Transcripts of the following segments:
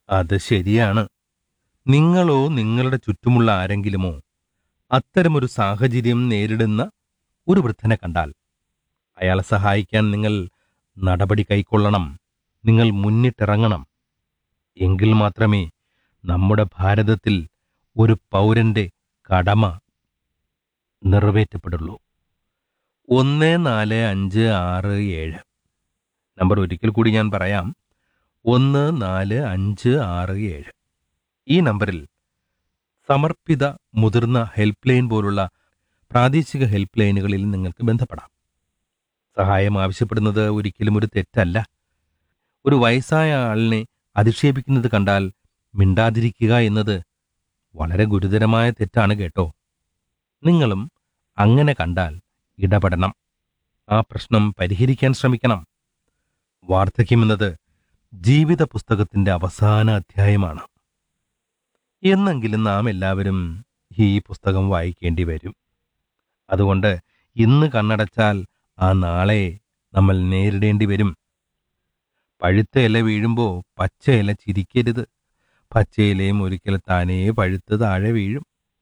അത് ശരിയാണ് നിങ്ങളോ നിങ്ങളുടെ ചുറ്റുമുള്ള ആരെങ്കിലുമോ അത്തരമൊരു സാഹചര്യം നേരിടുന്ന ഒരു വൃദ്ധനെ കണ്ടാൽ അയാളെ സഹായിക്കാൻ നിങ്ങൾ നടപടി കൈക്കൊള്ളണം നിങ്ങൾ മുന്നിട്ടിറങ്ങണം എങ്കിൽ മാത്രമേ നമ്മുടെ ഭാരതത്തിൽ ഒരു പൗരന്റെ കടമ നിറവേറ്റപ്പെടുള്ളൂ ഒന്ന് നാല് അഞ്ച് ആറ് ഏഴ് നമ്പർ ഒരിക്കൽ കൂടി ഞാൻ പറയാം ഒന്ന് നാല് അഞ്ച് ആറ് ഏഴ് ഈ നമ്പറിൽ സമർപ്പിത മുതിർന്ന ഹെൽപ്പ് ലൈൻ പോലുള്ള പ്രാദേശിക ഹെൽപ്പ് ലൈനുകളിൽ നിങ്ങൾക്ക് ബന്ധപ്പെടാം സഹായം ആവശ്യപ്പെടുന്നത് ഒരിക്കലും ഒരു തെറ്റല്ല ഒരു വയസ്സായ ആളിനെ അധിക്ഷേപിക്കുന്നത് കണ്ടാൽ മിണ്ടാതിരിക്കുക എന്നത് വളരെ ഗുരുതരമായ തെറ്റാണ് കേട്ടോ നിങ്ങളും അങ്ങനെ കണ്ടാൽ ഇടപെടണം ആ പ്രശ്നം പരിഹരിക്കാൻ ശ്രമിക്കണം വാർദ്ധക്യമെന്നത് ജീവിത പുസ്തകത്തിന്റെ അവസാന അധ്യായമാണ് എന്നെങ്കിലും നാം എല്ലാവരും ഈ പുസ്തകം വായിക്കേണ്ടി വരും അതുകൊണ്ട് ഇന്ന് കണ്ണടച്ചാൽ ആ നാളെ നമ്മൾ നേരിടേണ്ടി വരും പഴുത്ത ഇല വീഴുമ്പോൾ പച്ച ഇല ചിരിക്കരുത് പച്ചയിലയും ഒരിക്കൽ താനേ പഴുത്ത് താഴെ വീഴും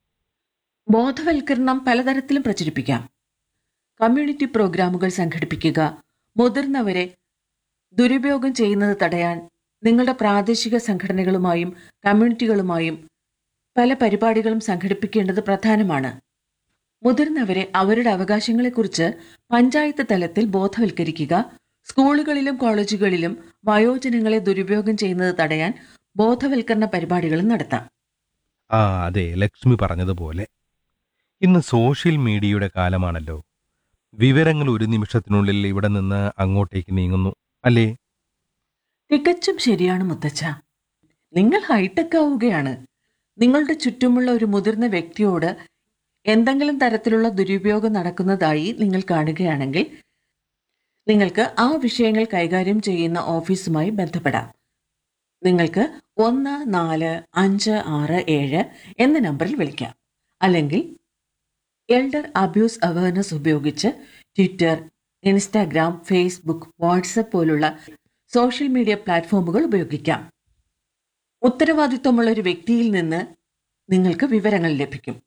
ബോധവൽക്കരണം പലതരത്തിലും പ്രചരിപ്പിക്കാം കമ്മ്യൂണിറ്റി പ്രോഗ്രാമുകൾ സംഘടിപ്പിക്കുക മുതിർന്നവരെ ദുരുപയോഗം ചെയ്യുന്നത് തടയാൻ നിങ്ങളുടെ പ്രാദേശിക സംഘടനകളുമായും കമ്മ്യൂണിറ്റികളുമായും പല പരിപാടികളും സംഘടിപ്പിക്കേണ്ടത് പ്രധാനമാണ് മുതിർന്നവരെ അവരുടെ അവകാശങ്ങളെക്കുറിച്ച് പഞ്ചായത്ത് തലത്തിൽ ബോധവൽക്കരിക്കുക സ്കൂളുകളിലും കോളേജുകളിലും വയോജനങ്ങളെ ദുരുപയോഗം ചെയ്യുന്നത് തടയാൻ ബോധവൽക്കരണ പരിപാടികളും നടത്താം ആ അതെ ലക്ഷ്മി പറഞ്ഞതുപോലെ ഇന്ന് സോഷ്യൽ മീഡിയയുടെ കാലമാണല്ലോ വിവരങ്ങൾ ഒരു നിമിഷത്തിനുള്ളിൽ ഇവിടെ നിന്ന് അങ്ങോട്ടേക്ക് നീങ്ങുന്നു അല്ലേ തികച്ചും ശരിയാണ് മുത്തച്ഛ നിങ്ങൾ ഹൈടെക് ആവുകയാണ് നിങ്ങളുടെ ചുറ്റുമുള്ള ഒരു മുതിർന്ന വ്യക്തിയോട് എന്തെങ്കിലും തരത്തിലുള്ള ദുരുപയോഗം നടക്കുന്നതായി നിങ്ങൾ കാണുകയാണെങ്കിൽ നിങ്ങൾക്ക് ആ വിഷയങ്ങൾ കൈകാര്യം ചെയ്യുന്ന ഓഫീസുമായി ബന്ധപ്പെടാം നിങ്ങൾക്ക് ഒന്ന് നാല് അഞ്ച് ആറ് ഏഴ് എന്ന നമ്പറിൽ വിളിക്കാം അല്ലെങ്കിൽ എൽഡർ അബ്യൂസ് അവയർനെസ് ഉപയോഗിച്ച് ട്വിറ്റർ ഇൻസ്റ്റാഗ്രാം ഫേസ്ബുക്ക് വാട്സപ്പ് പോലുള്ള സോഷ്യൽ മീഡിയ പ്ലാറ്റ്ഫോമുകൾ ഉപയോഗിക്കാം ഉത്തരവാദിത്വമുള്ള ഒരു വ്യക്തിയിൽ നിന്ന് നിങ്ങൾക്ക് വിവരങ്ങൾ ലഭിക്കും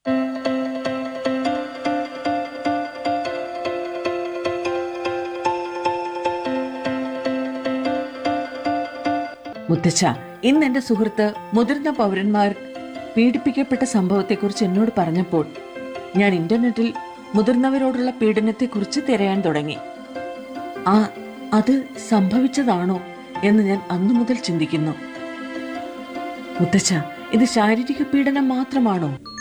മുത്തച്ഛ ഇന്ന് എന്റെ സുഹൃത്ത് മുതിർന്ന പൗരന്മാർ പീഡിപ്പിക്കപ്പെട്ട സംഭവത്തെക്കുറിച്ച് എന്നോട് പറഞ്ഞപ്പോൾ ഞാൻ ഇന്റർനെറ്റിൽ മുതിർന്നവരോടുള്ള പീഡനത്തെക്കുറിച്ച് തിരയാൻ തുടങ്ങി ആ അത് സംഭവിച്ചതാണോ എന്ന് ഞാൻ അന്നു മുതൽ ചിന്തിക്കുന്നു മുത്തച്ഛ ഇത് ശാരീരിക പീഡനം മാത്രമാണോ